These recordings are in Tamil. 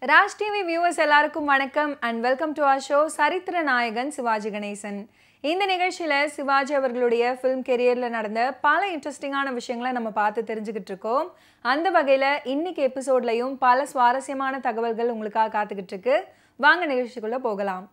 ராஜ் டிவி வியூவர்ஸ் எல்லாருக்கும் வணக்கம் and welcome to our show சரித்திர நாயகன் சிவாஜி கணேசன் இந்த நிகழ்ச்சியில் சிவாஜி அவர்களுடைய ஃபிலிம் கெரியரில் நடந்த பல இன்ட்ரெஸ்டிங்கான விஷயங்களை நம்ம பார்த்து தெரிஞ்சுக்கிட்டு இருக்கோம் அந்த வகையில் இன்னைக்கு எபிசோட்லையும் பல சுவாரஸ்யமான தகவல்கள் உங்களுக்காக காத்துக்கிட்டு இருக்கு வாங்க நிகழ்ச்சிக்குள்ளே போகலாம்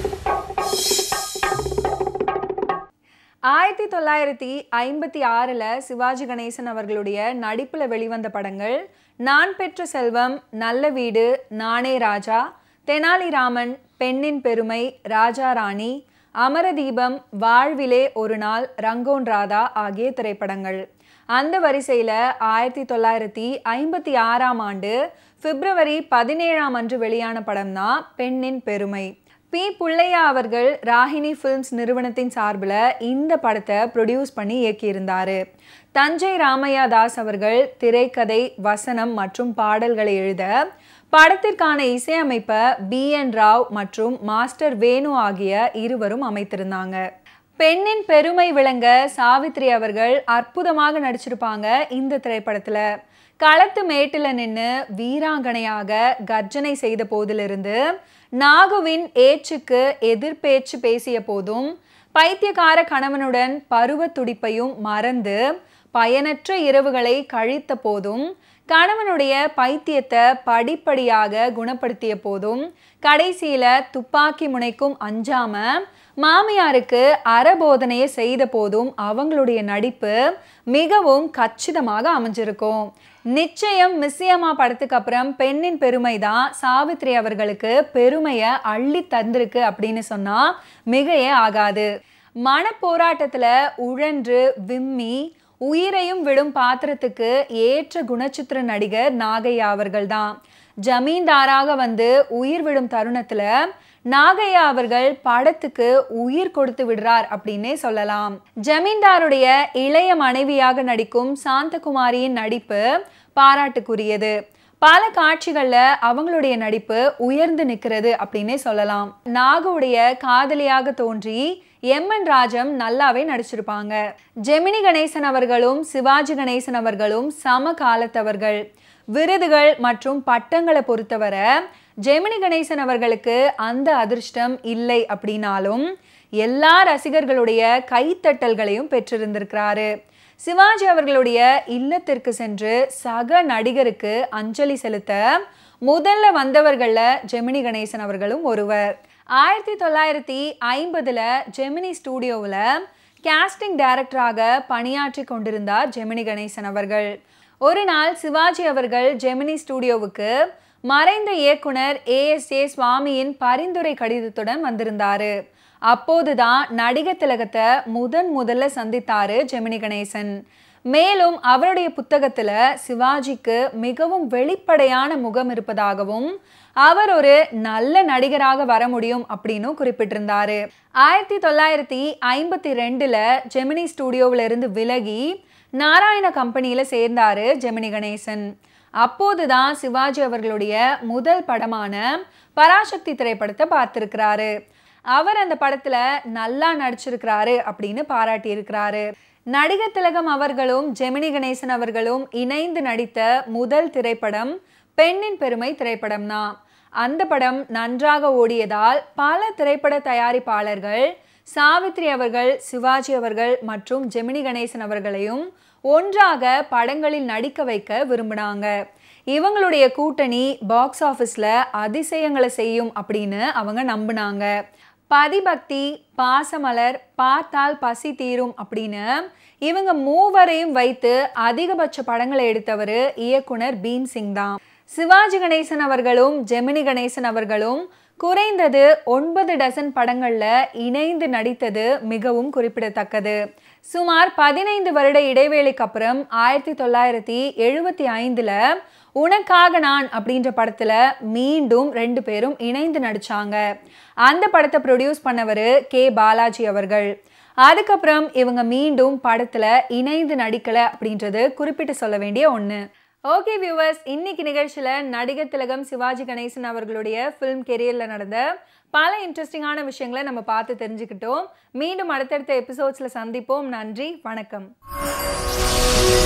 ஆயிரத்தி தொள்ளாயிரத்தி ஐம்பத்தி ஆறில் சிவாஜி கணேசன் அவர்களுடைய நடிப்பில் வெளிவந்த படங்கள் நான் பெற்ற செல்வம் நல்ல வீடு நானே ராஜா தெனாலிராமன் பெண்ணின் பெருமை ராஜா ராணி அமரதீபம் வாழ்விலே ஒரு நாள் ரங்கோன் ராதா ஆகிய திரைப்படங்கள் அந்த வரிசையில் ஆயிரத்தி தொள்ளாயிரத்தி ஐம்பத்தி ஆறாம் ஆண்டு பிப்ரவரி பதினேழாம் அன்று வெளியான படம் தான் பெண்ணின் பெருமை பி புள்ளையா அவர்கள் ராகினி ஃபிலிம்ஸ் நிறுவனத்தின் சார்பில் இந்த படத்தை ப்ரொடியூஸ் பண்ணி இயக்கியிருந்தார் தஞ்சை ராமையா தாஸ் அவர்கள் திரைக்கதை வசனம் மற்றும் பாடல்களை எழுத படத்திற்கான இசையமைப்பை பி என் ராவ் மற்றும் மாஸ்டர் வேணு ஆகிய இருவரும் அமைத்திருந்தாங்க பெண்ணின் பெருமை விளங்க சாவித்ரி அவர்கள் அற்புதமாக நடிச்சிருப்பாங்க இந்த திரைப்படத்துல களத்து மேட்டில் நின்று வீராங்கனையாக கர்ஜனை செய்த போதிலிருந்து நாகுவின் ஏச்சுக்கு எதிர்பேச்சு பேசிய போதும் பைத்தியக்கார கணவனுடன் பருவ துடிப்பையும் மறந்து பயனற்ற இரவுகளை கழித்த போதும் கணவனுடைய பைத்தியத்தை படிப்படியாக குணப்படுத்திய போதும் கடைசியில துப்பாக்கி முனைக்கும் அஞ்சாம மாமியாருக்கு அறபோதனையை செய்த போதும் அவங்களுடைய நடிப்பு மிகவும் கச்சிதமாக அமைஞ்சிருக்கும் நிச்சயம் மிஸ்ஸியம்மா படத்துக்கு அப்புறம் பெண்ணின் பெருமை தான் சாவித்ரி அவர்களுக்கு பெருமையை அள்ளி தந்திருக்கு அப்படின்னு சொன்னா மிகையே ஆகாது மன போராட்டத்துல உழன்று விம்மி உயிரையும் விடும் பாத்திரத்துக்கு ஏற்ற குணச்சித்திர நடிகர் நாகையா அவர்கள் தான் ஜமீன்தாராக வந்து உயிர் விடும் தருணத்துல நாகையா அவர்கள் படத்துக்கு உயிர் கொடுத்து விடுறார் அப்படின்னே சொல்லலாம் ஜமீன்தாருடைய இளைய மனைவியாக நடிக்கும் சாந்தகுமாரியின் நடிப்பு பாராட்டுக்குரியது பல காட்சிகள்ல அவங்களுடைய நடிப்பு உயர்ந்து நிற்கிறது அப்படின்னே சொல்லலாம் நாகுடைய காதலியாக தோன்றி எம் என் ராஜம் நல்லாவே நடிச்சிருப்பாங்க ஜெமினி கணேசன் அவர்களும் சிவாஜி கணேசன் அவர்களும் சம காலத்தவர்கள் விருதுகள் மற்றும் பட்டங்களை பொறுத்தவரை ஜெமினி கணேசன் அவர்களுக்கு அந்த அதிர்ஷ்டம் இல்லை அப்படின்னாலும் எல்லா ரசிகர்களுடைய கைத்தட்டல்களையும் பெற்றிருந்திருக்கிறாரு சிவாஜி அவர்களுடைய இல்லத்திற்கு சென்று சக நடிகருக்கு அஞ்சலி செலுத்த முதல்ல வந்தவர்களில் ஜெமினி கணேசன் அவர்களும் ஒருவர் ஆயிரத்தி தொள்ளாயிரத்தி ஐம்பதுல ஜெமினி ஸ்டூடியோவில் கேஸ்டிங் டைரக்டராக பணியாற்றி கொண்டிருந்தார் ஜெமினி கணேசன் அவர்கள் ஒரு நாள் சிவாஜி அவர்கள் ஜெமினி ஸ்டூடியோவுக்கு மறைந்த இயக்குனர் ஏஎஸ்ஏ சுவாமியின் பரிந்துரை கடிதத்துடன் வந்திருந்தாரு அப்போதுதான் நடிகர் திலகத்தை முதன் முதல்ல சந்தித்தாரு ஜெமினி கணேசன் மேலும் அவருடைய புத்தகத்துல சிவாஜிக்கு மிகவும் வெளிப்படையான முகம் இருப்பதாகவும் அவர் ஒரு நல்ல நடிகராக வர முடியும் அப்படின்னு குறிப்பிட்டிருந்தாரு ஆயிரத்தி தொள்ளாயிரத்தி ஐம்பத்தி ரெண்டுல ஜெமினி ஸ்டூடியோவில இருந்து விலகி நாராயண கம்பெனியில சேர்ந்தாரு ஜெமினி கணேசன் அப்போதுதான் சிவாஜி அவர்களுடைய முதல் படமான பராசக்தி திரைப்படத்தை பார்த்திருக்கிறாரு அவர் அந்த படத்துல நல்லா நடிச்சிருக்கிறாரு அப்படின்னு பாராட்டி இருக்கிறாரு நடிகர் திலகம் அவர்களும் ஜெமினி கணேசன் அவர்களும் இணைந்து நடித்த முதல் திரைப்படம் பெண்ணின் பெருமை திரைப்படம் தான் அந்த படம் நன்றாக ஓடியதால் பல திரைப்பட தயாரிப்பாளர்கள் சாவித்ரி அவர்கள் சிவாஜி அவர்கள் மற்றும் ஜெமினி கணேசன் அவர்களையும் ஒன்றாக படங்களில் நடிக்க வைக்க விரும்பினாங்க இவங்களுடைய கூட்டணி பாக்ஸ் ஆஃபீஸில் அதிசயங்களை செய்யும் அப்படின்னு அவங்க நம்பினாங்க பதிபக்தி பாசமலர் பார்த்தால் பசி தீரும் அப்படின்னு இவங்க மூவரையும் வைத்து அதிகபட்ச படங்களை எடுத்தவர் இயக்குனர் பீம் சிங் தான் சிவாஜி கணேசன் அவர்களும் ஜெமினி கணேசன் அவர்களும் குறைந்தது ஒன்பது டசன் படங்கள்ல இணைந்து நடித்தது மிகவும் குறிப்பிடத்தக்கது சுமார் பதினைந்து வருட இடைவேளைக்கு அப்புறம் ஆயிரத்தி தொள்ளாயிரத்தி எழுபத்தி ஐந்துல உனக்காக நான் அப்படின்ற படத்துல மீண்டும் ரெண்டு பேரும் இணைந்து நடிச்சாங்க அந்த படத்தை ப்ரொடியூஸ் பண்ணவர் கே பாலாஜி அவர்கள் அதுக்கப்புறம் இவங்க மீண்டும் படத்துல இணைந்து நடிக்கல அப்படின்றது குறிப்பிட்டு சொல்ல வேண்டிய ஒன்று ஓகே வியூவர்ஸ் இன்னைக்கு நிகழ்ச்சியில் நடிகர் திலகம் சிவாஜி கணேசன் அவர்களுடைய ஃபிலிம் கெரியரில் நடந்த பல இன்ட்ரெஸ்டிங்கான விஷயங்களை நம்ம பார்த்து தெரிஞ்சுக்கிட்டோம் மீண்டும் அடுத்தடுத்த எபிசோட்ஸில் சந்திப்போம் நன்றி வணக்கம்